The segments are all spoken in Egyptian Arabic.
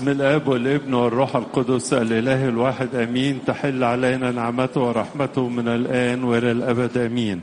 بسم الاب والابن والروح القدس الاله الواحد امين تحل علينا نعمته ورحمته من الان والى الابد امين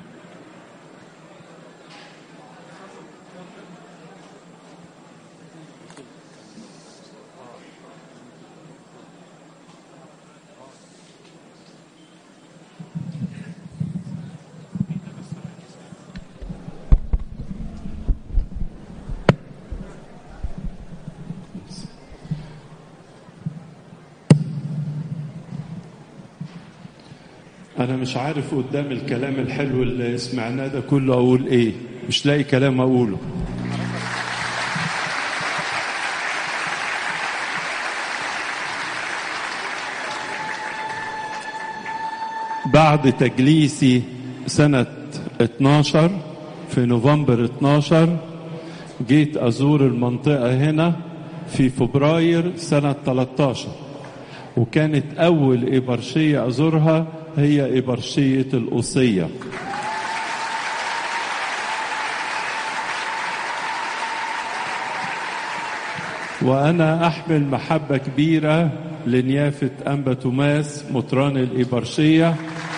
انا مش عارف قدام الكلام الحلو اللي سمعناه ده كله اقول ايه مش لاقي كلام اقوله بعد تجليسي سنة 12 في نوفمبر 12 جيت أزور المنطقة هنا في فبراير سنة 13 وكانت أول إبرشية أزورها هي إبرشية الأوصية وأنا أحمل محبة كبيرة لنيافة أنبا توماس مطران الإبرشية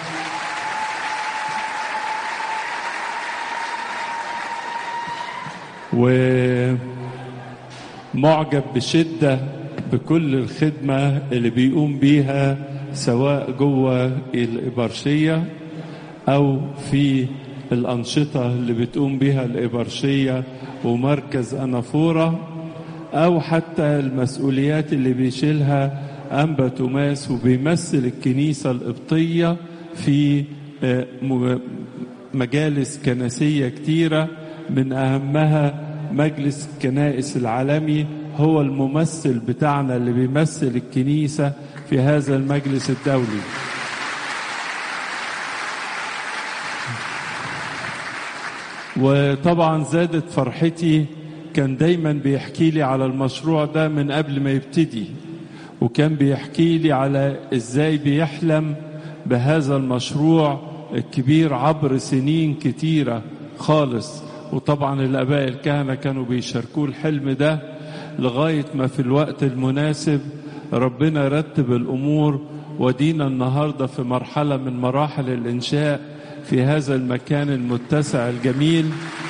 ومعجب بشدة بكل الخدمة اللي بيقوم بيها سواء جوه الإبرشية أو في الأنشطة اللي بتقوم بها الإبرشية ومركز أنافورة أو حتى المسؤوليات اللي بيشيلها أنبا توماس وبيمثل الكنيسة القبطية في مجالس كنسية كتيرة من أهمها مجلس الكنائس العالمي هو الممثل بتاعنا اللي بيمثل الكنيسة في هذا المجلس الدولي وطبعا زادت فرحتي كان دايما بيحكي لي على المشروع ده من قبل ما يبتدي وكان بيحكي لي على ازاي بيحلم بهذا المشروع الكبير عبر سنين كتيرة خالص وطبعا الاباء الكهنة كانوا بيشاركوه الحلم ده لغاية ما في الوقت المناسب ربنا رتب الامور ودينا النهارده في مرحله من مراحل الانشاء في هذا المكان المتسع الجميل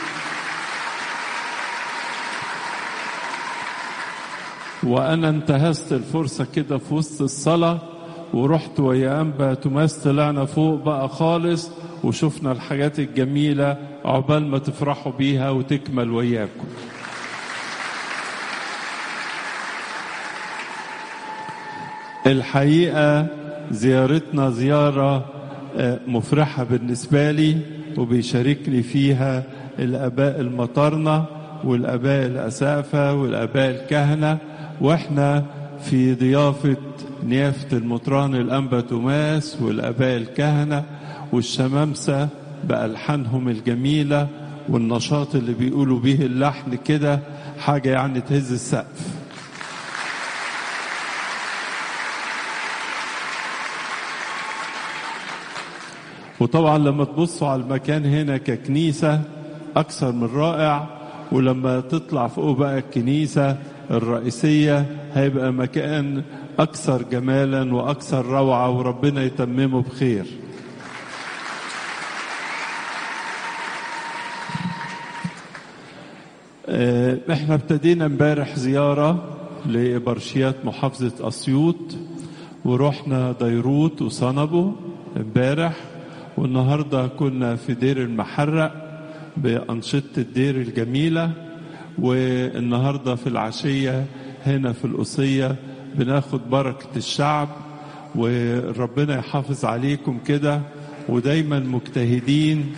وانا انتهزت الفرصه كده في وسط الصلاه ورحت ويا انبا توماس طلعنا فوق بقى خالص وشفنا الحاجات الجميله عقبال ما تفرحوا بيها وتكمل وياكم الحقيقة زيارتنا زيارة مفرحة بالنسبة لي وبيشاركني فيها الآباء المطرنة والآباء الأسافة والآباء الكهنة وإحنا في ضيافة نيافة المطران الأنبا توماس والآباء الكهنة والشمامسة بألحانهم الجميلة والنشاط اللي بيقولوا به اللحن كده حاجة يعني تهز السقف وطبعا لما تبصوا على المكان هنا ككنيسة أكثر من رائع ولما تطلع فوق بقى الكنيسة الرئيسية هيبقى مكان أكثر جمالا وأكثر روعة وربنا يتممه بخير احنا ابتدينا امبارح زيارة لإبرشيات محافظة أسيوط ورحنا ديروت وصنبو امبارح والنهارده كنا في دير المحرق بأنشطة الدير الجميلة والنهارده في العشية هنا في القصية بناخد بركة الشعب وربنا يحافظ عليكم كده ودايما مجتهدين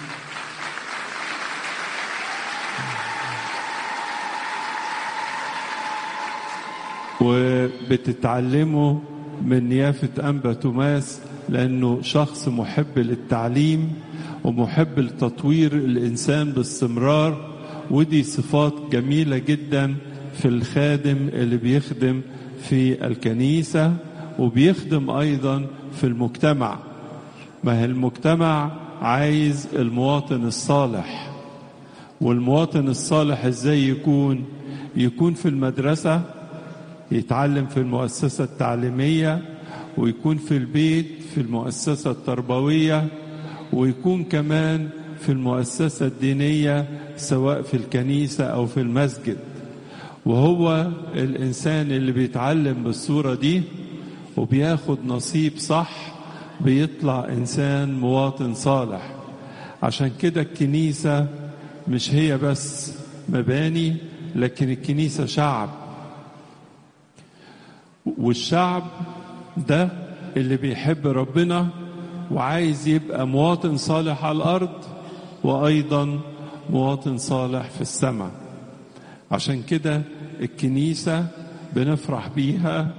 وبتتعلموا من نيافة أنبا توماس لأنه شخص محب للتعليم ومحب لتطوير الإنسان باستمرار ودي صفات جميلة جدا في الخادم اللي بيخدم في الكنيسة وبيخدم أيضا في المجتمع ما هي المجتمع عايز المواطن الصالح والمواطن الصالح ازاي يكون يكون في المدرسة يتعلم في المؤسسة التعليمية ويكون في البيت في المؤسسة التربوية ويكون كمان في المؤسسة الدينية سواء في الكنيسة أو في المسجد وهو الإنسان اللي بيتعلم بالصورة دي وبياخد نصيب صح بيطلع إنسان مواطن صالح عشان كده الكنيسة مش هي بس مباني لكن الكنيسة شعب والشعب ده اللي بيحب ربنا وعايز يبقى مواطن صالح على الأرض وأيضا مواطن صالح في السماء عشان كده الكنيسة بنفرح بيها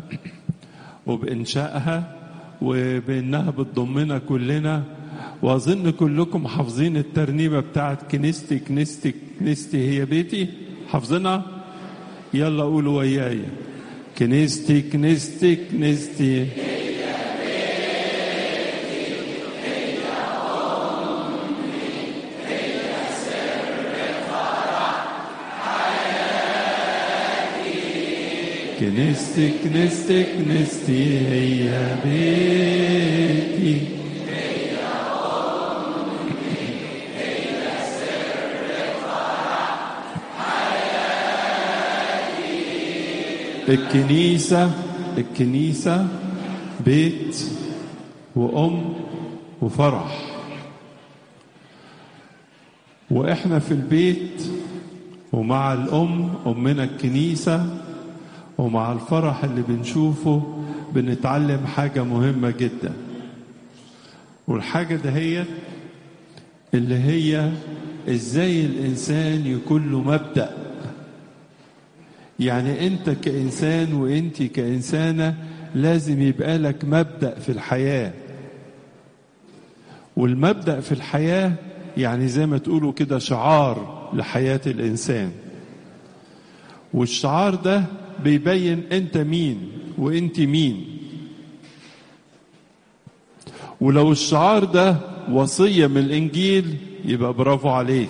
وبإنشائها وبإنها بتضمنا كلنا وأظن كلكم حافظين الترنيمة بتاعت كنيستي كنيستي كنيستي هي بيتي حافظينها يلا قولوا وياي كنيستي كنيستي كنيستي كنيستي كنيستي كنيستي هي بيتي الكنيسة الكنيسة بيت وأم وفرح وإحنا في البيت ومع الأم أمنا الكنيسة ومع الفرح اللي بنشوفه بنتعلم حاجة مهمة جدا والحاجة دهيت اللي هي ازاي الانسان يكون له مبدأ يعني انت كانسان وانت كانسانة لازم يبقى لك مبدأ في الحياة والمبدأ في الحياة يعني زي ما تقولوا كده شعار لحياة الانسان والشعار ده بيبين انت مين وانت مين ولو الشعار ده وصية من الانجيل يبقى برافو عليك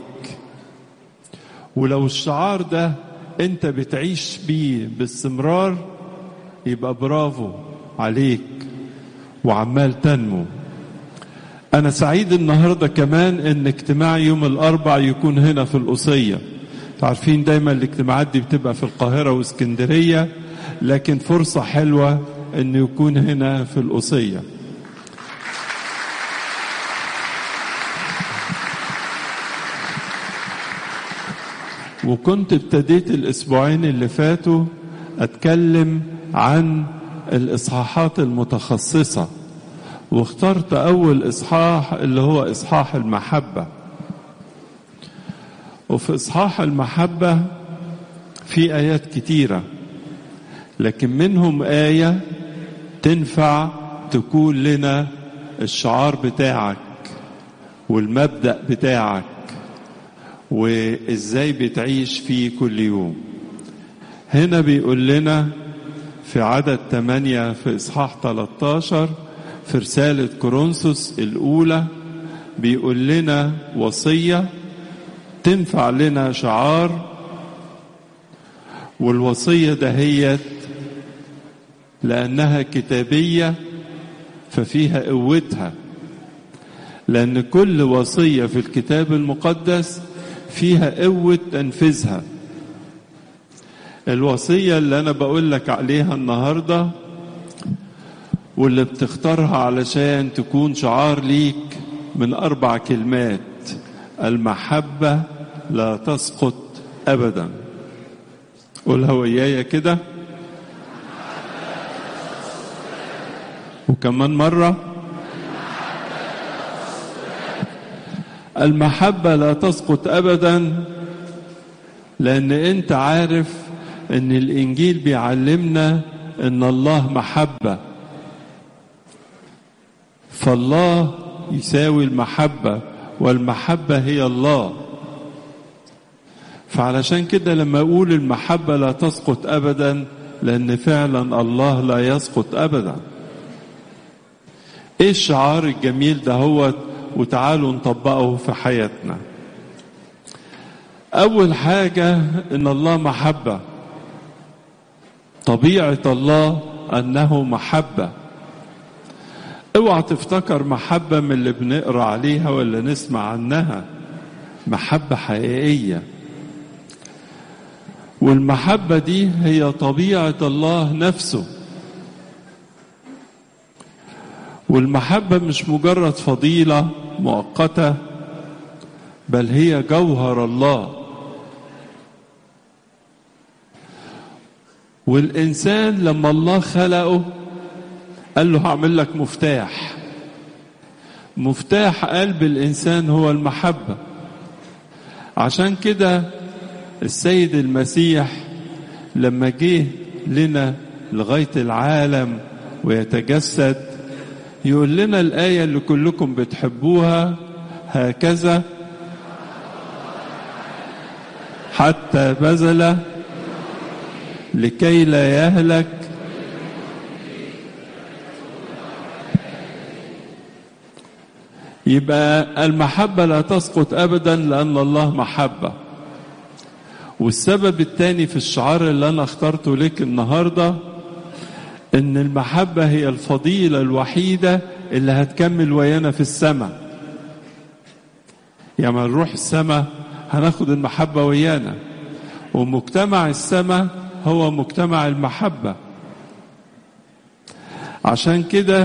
ولو الشعار ده انت بتعيش بيه باستمرار يبقى برافو عليك وعمال تنمو انا سعيد النهارده كمان ان اجتماع يوم الاربع يكون هنا في القصيه عارفين دايما الاجتماعات دي بتبقى في القاهرة واسكندرية لكن فرصة حلوة انه يكون هنا في القصية وكنت ابتديت الاسبوعين اللي فاتوا اتكلم عن الاصحاحات المتخصصة واخترت اول اصحاح اللي هو اصحاح المحبه وفي إصحاح المحبة في آيات كتيرة لكن منهم آية تنفع تكون لنا الشعار بتاعك والمبدأ بتاعك وإزاي بتعيش فيه كل يوم هنا بيقول لنا في عدد 8 في إصحاح 13 في رسالة كورنثوس الأولى بيقول لنا وصية تنفع لنا شعار والوصية دهيت لأنها كتابية ففيها قوتها لأن كل وصية في الكتاب المقدس فيها قوة تنفيذها الوصية اللي أنا بقول لك عليها النهاردة واللي بتختارها علشان تكون شعار ليك من أربع كلمات المحبة لا تسقط أبدا قولها ويايا كده وكمان مرة المحبة لا تسقط أبدا لأن أنت عارف أن الإنجيل بيعلمنا أن الله محبة فالله يساوي المحبة والمحبة هي الله فعلشان كده لما أقول المحبة لا تسقط أبدا لأن فعلا الله لا يسقط أبدا إيه الشعار الجميل ده هو وتعالوا نطبقه في حياتنا أول حاجة إن الله محبة طبيعة الله أنه محبة اوعى تفتكر محبة من اللي بنقرا عليها ولا نسمع عنها محبة حقيقية والمحبة دي هي طبيعة الله نفسه والمحبة مش مجرد فضيلة مؤقتة بل هي جوهر الله والإنسان لما الله خلقه قال له هعمل لك مفتاح مفتاح قلب الإنسان هو المحبة عشان كده السيد المسيح لما جه لنا لغاية العالم ويتجسد يقول لنا الآية اللي كلكم بتحبوها هكذا حتى بذل لكي لا يهلك يبقى المحبة لا تسقط أبدا لأن الله محبة والسبب الثاني في الشعار اللي أنا اخترته لك النهاردة إن المحبة هي الفضيلة الوحيدة اللي هتكمل ويانا في السماء يعني نروح السماء هناخد المحبة ويانا ومجتمع السماء هو مجتمع المحبة عشان كده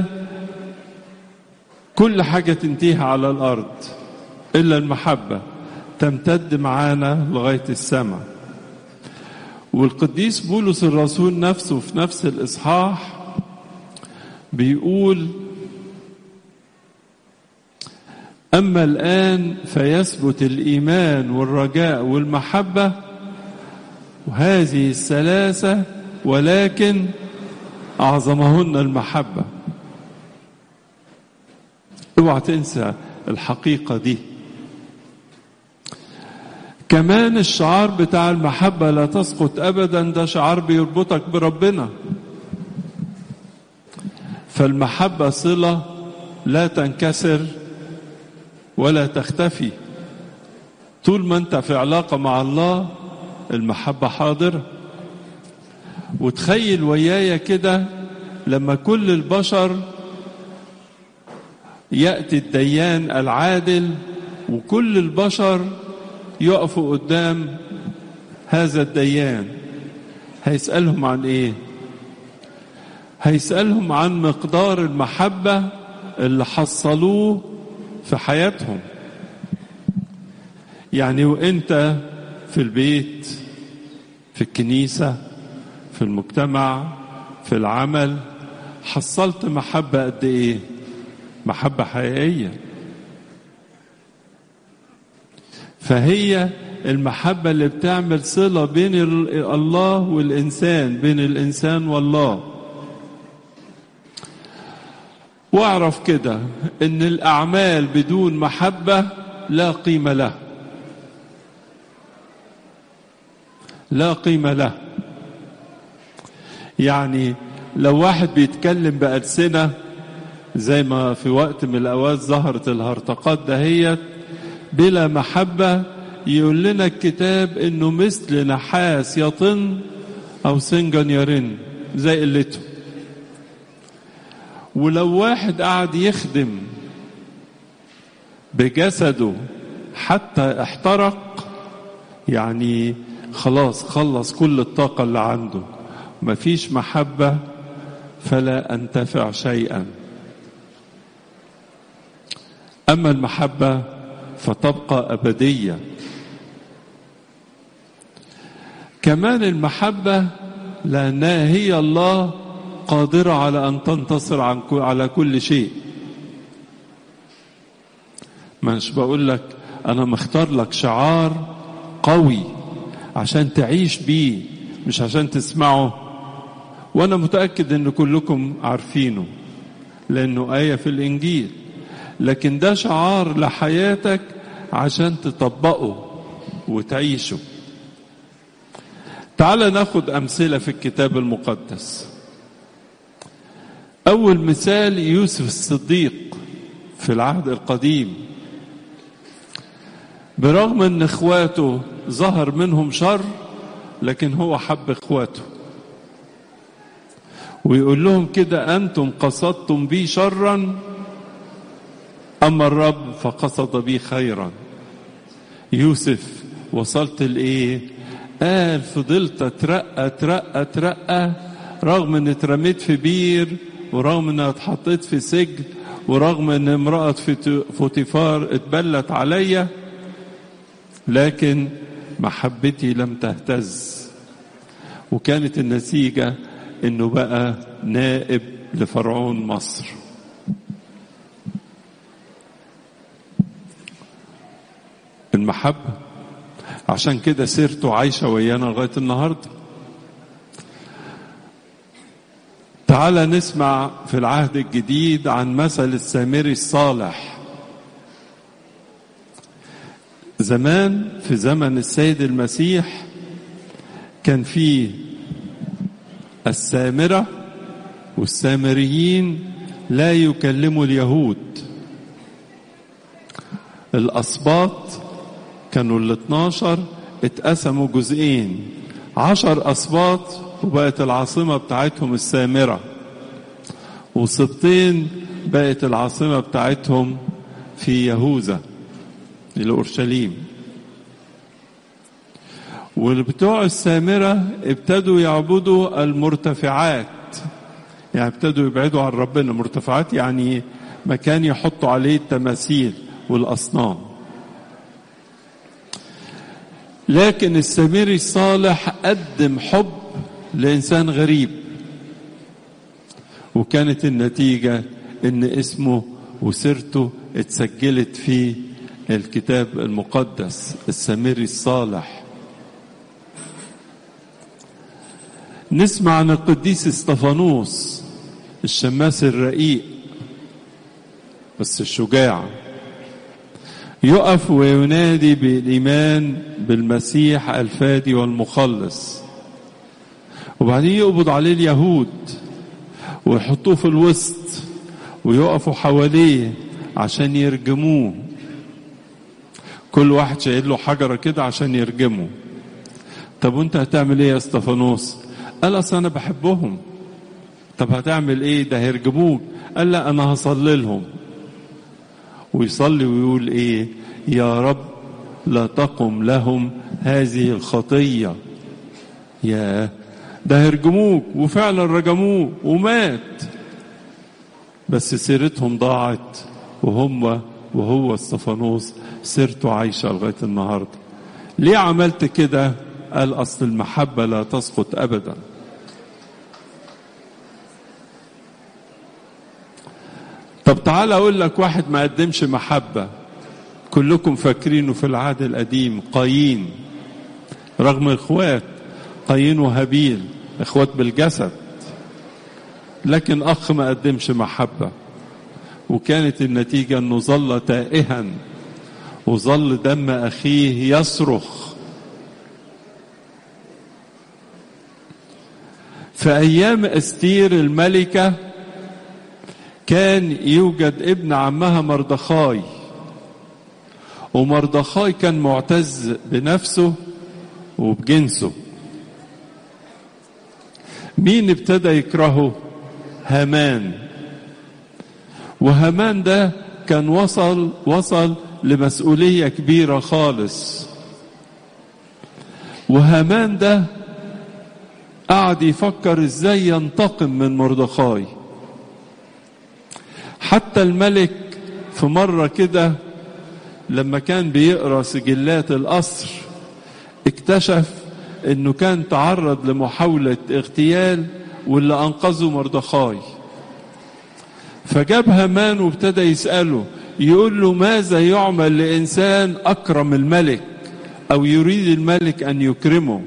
كل حاجة تنتهي على الأرض إلا المحبة تمتد معانا لغاية السماء والقديس بولس الرسول نفسه في نفس الإصحاح بيقول أما الآن فيثبت الإيمان والرجاء والمحبة وهذه الثلاثة ولكن أعظمهن المحبة اوعى تنسى الحقيقة دي كمان الشعار بتاع المحبة لا تسقط أبدا ده شعار بيربطك بربنا فالمحبة صلة لا تنكسر ولا تختفي طول ما انت في علاقة مع الله المحبة حاضرة وتخيل ويايا كده لما كل البشر يأتي الديان العادل وكل البشر يقفوا قدام هذا الديان هيسألهم عن ايه هيسألهم عن مقدار المحبة اللي حصلوه في حياتهم يعني وانت في البيت في الكنيسة في المجتمع في العمل حصلت محبة قد ايه محبة حقيقية فهي المحبة اللي بتعمل صلة بين الله والإنسان بين الإنسان والله واعرف كده ان الأعمال بدون محبة لا قيمة له لا قيمة له يعني لو واحد بيتكلم بألسنة زي ما في وقت من الأوقات ظهرت الهرطقات دهيت بلا محبة يقول لنا الكتاب انه مثل نحاس يطن او سنجن يرن زي قلته ولو واحد قعد يخدم بجسده حتى احترق يعني خلاص خلص كل الطاقة اللي عنده مفيش محبة فلا أنتفع شيئا أما المحبة فتبقى أبدية كمان المحبة لأنها هي الله قادرة على أن تنتصر عن على كل شيء مش بقول لك أنا مختار لك شعار قوي عشان تعيش بيه مش عشان تسمعه وأنا متأكد أن كلكم عارفينه لأنه آية في الإنجيل لكن ده شعار لحياتك عشان تطبقه وتعيشه تعال ناخد أمثلة في الكتاب المقدس أول مثال يوسف الصديق في العهد القديم برغم أن إخواته ظهر منهم شر لكن هو حب إخواته ويقول لهم كده أنتم قصدتم بي شرا أما الرب فقصد بي خيرا يوسف وصلت لإيه قال فضلت أترقى أترقى أترقى رغم أن اترميت في بير ورغم أن اتحطيت في سجن ورغم أن امرأة فوتيفار اتبلت عليا لكن محبتي لم تهتز وكانت النتيجة انه بقى نائب لفرعون مصر المحبة عشان كده سيرته عايشة ويانا لغاية النهاردة تعال نسمع في العهد الجديد عن مثل السامري الصالح زمان في زمن السيد المسيح كان في السامرة والسامريين لا يكلموا اليهود الأسباط كانوا ال 12 اتقسموا جزئين عشر أسباط وبقت العاصمة بتاعتهم السامرة وسبطين بقت العاصمة بتاعتهم في يهوذا الأورشليم والبتوع السامرة ابتدوا يعبدوا المرتفعات يعني ابتدوا يبعدوا عن ربنا مرتفعات يعني مكان يحطوا عليه التماثيل والأصنام لكن السامري الصالح قدم حب لإنسان غريب وكانت النتيجة إن اسمه وسيرته اتسجلت في الكتاب المقدس السامري الصالح نسمع عن القديس استفانوس الشماس الرقيق بس الشجاع يقف وينادي بالإيمان بالمسيح الفادي والمخلص وبعدين يقبض عليه اليهود ويحطوه في الوسط ويقفوا حواليه عشان يرجموه كل واحد شايل له حجرة كده عشان يرجمه طب وانت هتعمل ايه يا استفانوس قال اصل انا بحبهم طب هتعمل ايه ده هيرجموك قال لا انا هصلي لهم ويصلي ويقول ايه يا رب لا تقم لهم هذه الخطية يا ده هيرجموك وفعلا رجموه ومات بس سيرتهم ضاعت وهم وهو استفانوس سيرته عايشة لغاية النهاردة ليه عملت كده قال أصل المحبة لا تسقط أبدا طب تعال أقول لك واحد ما قدمش محبة كلكم فاكرينه في العهد القديم قايين رغم إخوات قايين وهابيل إخوات بالجسد لكن أخ ما قدمش محبة وكانت النتيجة أنه ظل تائها وظل دم أخيه يصرخ في أيام أستير الملكة كان يوجد ابن عمها مردخاي ومردخاي كان معتز بنفسه وبجنسه مين ابتدى يكرهه هامان وهامان ده كان وصل وصل لمسؤولية كبيرة خالص وهامان ده قعد يفكر ازاي ينتقم من مردخاي حتى الملك في مرة كده لما كان بيقرا سجلات القصر اكتشف انه كان تعرض لمحاولة اغتيال واللي انقذه مردخاي فجاب هامان وابتدى يسأله يقول له ماذا يعمل لإنسان أكرم الملك أو يريد الملك أن يكرمه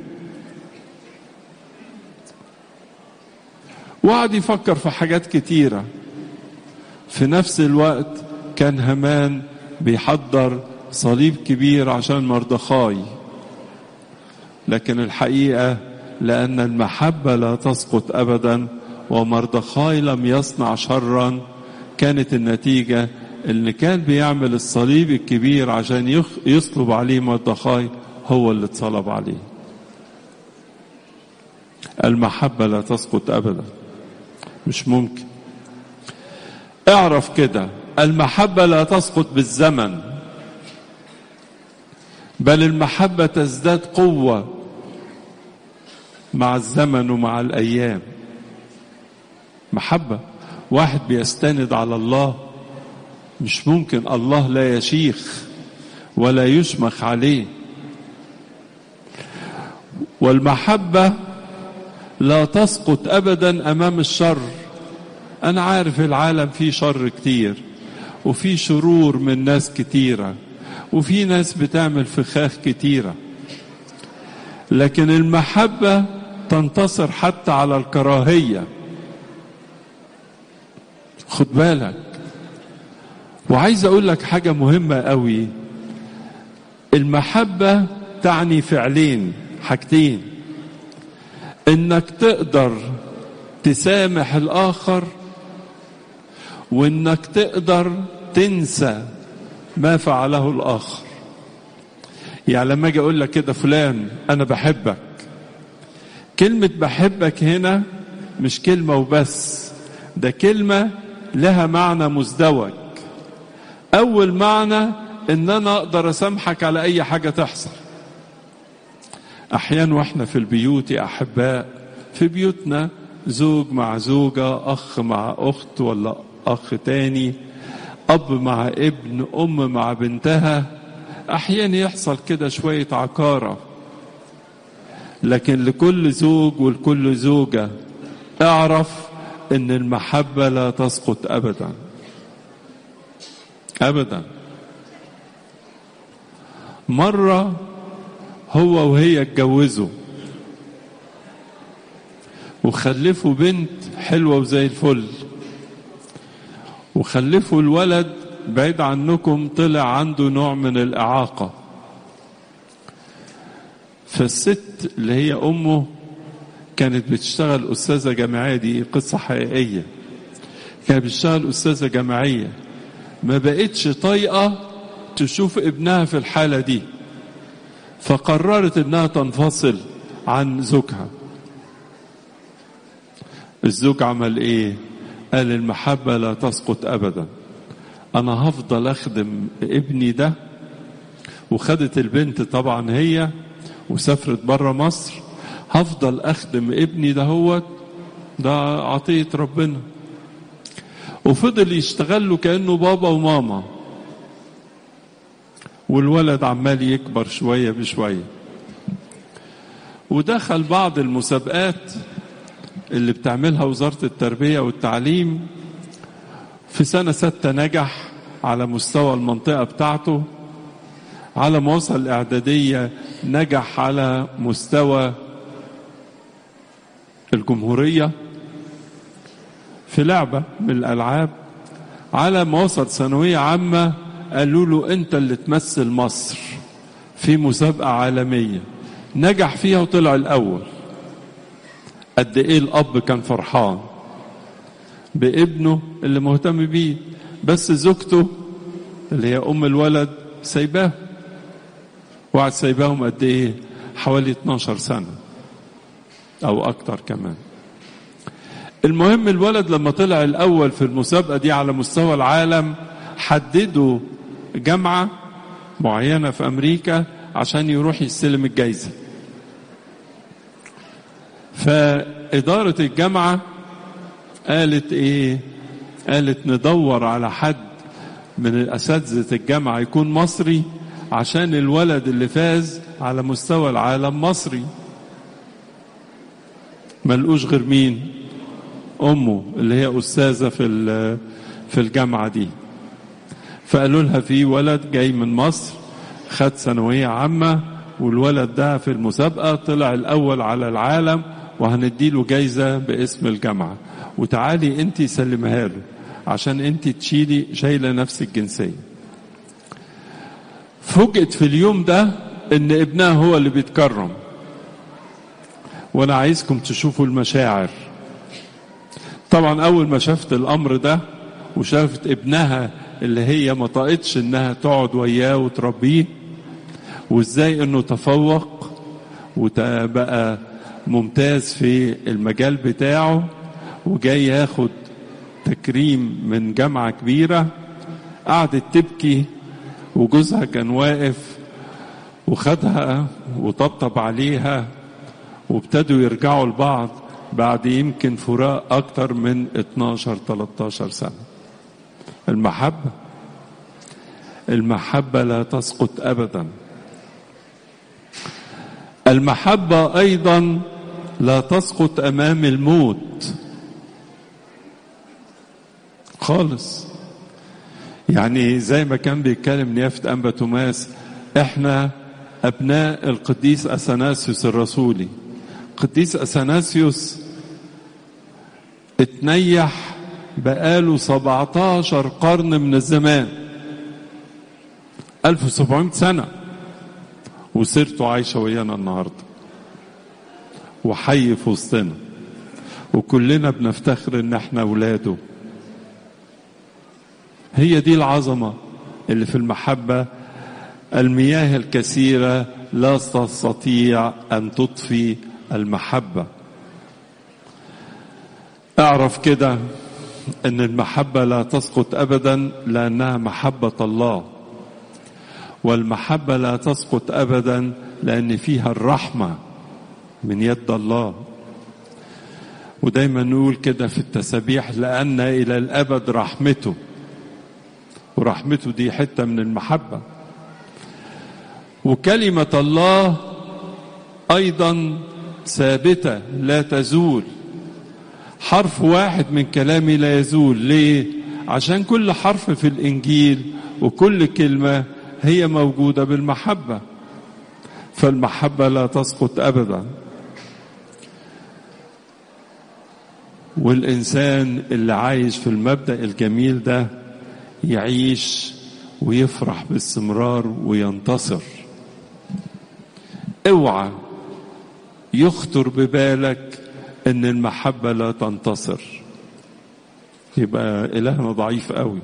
وقعد يفكر في حاجات كتيرة في نفس الوقت كان هامان بيحضر صليب كبير عشان مردخاي لكن الحقيقة لأن المحبة لا تسقط أبدا ومردخاي لم يصنع شرا كانت النتيجة اللي كان بيعمل الصليب الكبير عشان يصلب عليه مردخاي هو اللي اتصلب عليه المحبة لا تسقط أبدا مش ممكن اعرف كده المحبة لا تسقط بالزمن بل المحبة تزداد قوة مع الزمن ومع الأيام محبة واحد بيستند على الله مش ممكن الله لا يشيخ ولا يشمخ عليه والمحبة لا تسقط أبدا أمام الشر أنا عارف العالم فيه شر كتير وفي شرور من ناس كتيرة وفي ناس بتعمل فخاخ كتيرة لكن المحبة تنتصر حتى على الكراهية خد بالك وعايز اقول لك حاجة مهمة قوي المحبة تعني فعلين حاجتين انك تقدر تسامح الاخر وانك تقدر تنسى ما فعله الاخر يعني لما اجي اقول لك كده فلان انا بحبك كلمة بحبك هنا مش كلمة وبس ده كلمة لها معنى مزدوج أول معنى إن أنا أقدر أسامحك على أي حاجة تحصل أحيانا وإحنا في البيوت يا أحباء في بيوتنا زوج مع زوجة أخ مع أخت ولا أخ تاني أب مع ابن أم مع بنتها أحيانا يحصل كده شوية عكارة لكن لكل زوج ولكل زوجة اعرف ان المحبة لا تسقط ابدا ابدا مرة هو وهي اتجوزوا وخلفوا بنت حلوة وزي الفل وخلفوا الولد بعيد عنكم طلع عنده نوع من الإعاقة فالست اللي هي أمه كانت بتشتغل أستاذة جامعية دي قصة حقيقية كانت بتشتغل أستاذة جامعية ما بقتش طايقة تشوف ابنها في الحالة دي فقررت انها تنفصل عن زوجها الزوج عمل ايه قال المحبة لا تسقط ابدا انا هفضل اخدم ابني ده وخدت البنت طبعا هي وسافرت بره مصر هفضل اخدم ابني ده هو ده عطية ربنا وفضل يشتغل له كأنه بابا وماما والولد عمال يكبر شوية بشوية ودخل بعض المسابقات اللي بتعملها وزارة التربية والتعليم في سنة ستة نجح على مستوى المنطقة بتاعته على ما وصل الإعدادية نجح على مستوى الجمهورية في لعبة من الألعاب على ما وصل ثانوية عامة قالوا له أنت اللي تمثل مصر في مسابقة عالمية نجح فيها وطلع الأول قد إيه الأب كان فرحان بابنه اللي مهتم بيه بس زوجته اللي هي أم الولد سايباه وقعد سايباهم قد إيه حوالي 12 سنة أو أكتر كمان المهم الولد لما طلع الأول في المسابقة دي على مستوى العالم حددوا جامعة معينة في أمريكا عشان يروح يستلم الجايزة فإدارة الجامعة قالت إيه قالت ندور على حد من أساتذة الجامعة يكون مصري عشان الولد اللي فاز على مستوى العالم مصري ملقوش غير مين امه اللي هي استاذه في في الجامعه دي فقالوا لها في ولد جاي من مصر خد ثانويه عامه والولد ده في المسابقه طلع الاول على العالم وهنديله جايزه باسم الجامعه وتعالي انت سلمها له عشان انت تشيلي شايله نفس الجنسيه فوجئت في اليوم ده ان ابنها هو اللي بيتكرم وانا عايزكم تشوفوا المشاعر طبعا اول ما شافت الامر ده وشافت ابنها اللي هي ما طاقتش انها تقعد وياه وتربيه وازاي انه تفوق وبقى ممتاز في المجال بتاعه وجاي ياخد تكريم من جامعة كبيرة قعدت تبكي وجوزها كان واقف وخدها وطبطب عليها وابتدوا يرجعوا لبعض بعد يمكن فراق أكتر من 12 13 سنة المحبة المحبة لا تسقط أبدا المحبة أيضا لا تسقط أمام الموت خالص يعني زي ما كان بيتكلم نيافة أنبا توماس احنا أبناء القديس أثناسيوس الرسولي قديس أثناسيوس اتنيح بقاله 17 قرن من الزمان 1700 سنة وسيرته عايشة ويانا النهاردة وحي في وسطنا وكلنا بنفتخر ان احنا اولاده هي دي العظمة اللي في المحبة المياه الكثيرة لا تستطيع أن تطفي المحبة اعرف كده أن المحبة لا تسقط أبدا لأنها محبة الله والمحبة لا تسقط أبدا لأن فيها الرحمة من يد الله ودايما نقول كده في التسابيح لأن إلى الأبد رحمته ورحمته دي حتة من المحبة وكلمة الله أيضا ثابتة لا تزول حرف واحد من كلامي لا يزول ليه عشان كل حرف في الإنجيل وكل كلمة هي موجودة بالمحبة فالمحبة لا تسقط أبدا والإنسان اللي عايش في المبدأ الجميل ده يعيش ويفرح باستمرار وينتصر اوعى يخطر ببالك ان المحبة لا تنتصر يبقى الهنا ضعيف قوي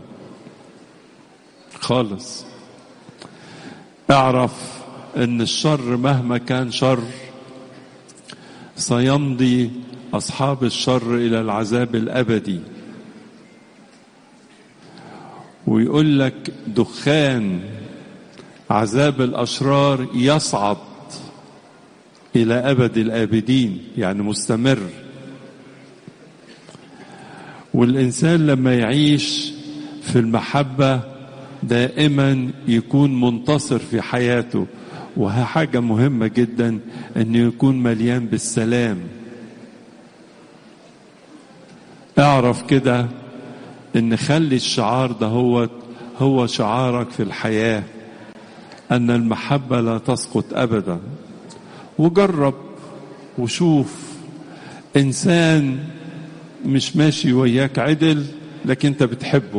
خالص اعرف ان الشر مهما كان شر سيمضي اصحاب الشر الى العذاب الابدي ويقول لك دخان عذاب الاشرار يصعد الى ابد الابدين يعني مستمر والانسان لما يعيش في المحبه دائما يكون منتصر في حياته وها حاجه مهمه جدا انه يكون مليان بالسلام اعرف كده ان خلي الشعار ده هو هو شعارك في الحياه ان المحبه لا تسقط ابدا وجرب وشوف انسان مش ماشي وياك عدل لكن انت بتحبه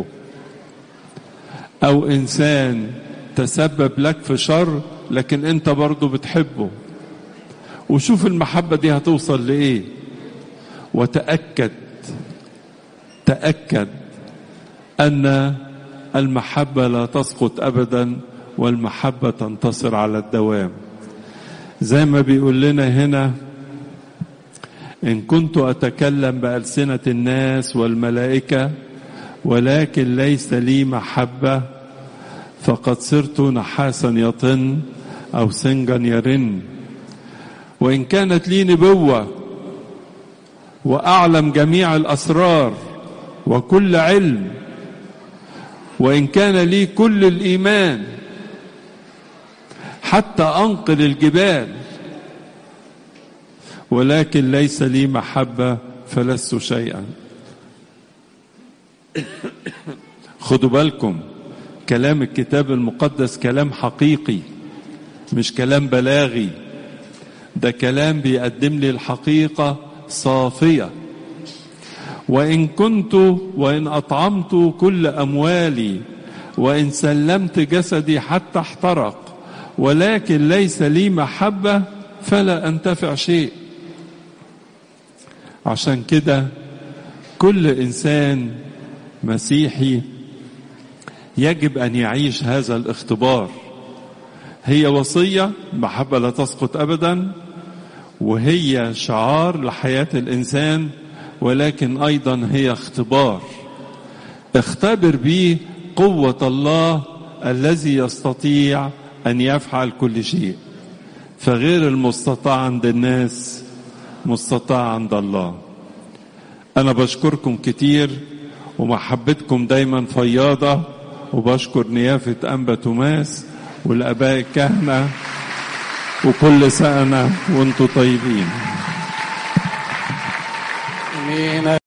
او انسان تسبب لك في شر لكن انت برضه بتحبه وشوف المحبة دي هتوصل لإيه وتأكد تأكد أن المحبة لا تسقط أبدا والمحبة تنتصر على الدوام زي ما بيقول لنا هنا إن كنت أتكلم بألسنة الناس والملائكة ولكن ليس لي محبة فقد صرت نحاسا يطن أو سنجا يرن وإن كانت لي نبوة وأعلم جميع الأسرار وكل علم وإن كان لي كل الإيمان حتى أنقل الجبال ولكن ليس لي محبة فلست شيئا خدوا بالكم كلام الكتاب المقدس كلام حقيقي مش كلام بلاغي ده كلام بيقدم لي الحقيقة صافية وإن كنت وإن أطعمت كل أموالي وإن سلمت جسدي حتى احترق ولكن ليس لي محبة فلا أنتفع شيء عشان كده كل إنسان مسيحي يجب أن يعيش هذا الاختبار هي وصية محبة لا تسقط أبدا وهي شعار لحياة الإنسان ولكن أيضا هي اختبار اختبر به قوة الله الذي يستطيع أن يفعل كل شيء فغير المستطاع عند الناس مستطاع عند الله أنا بشكركم كتير ومحبتكم دايما فياضة وبشكر نيافة أنبا توماس والآباء الكهنة وكل سنة وانتم طيبين امين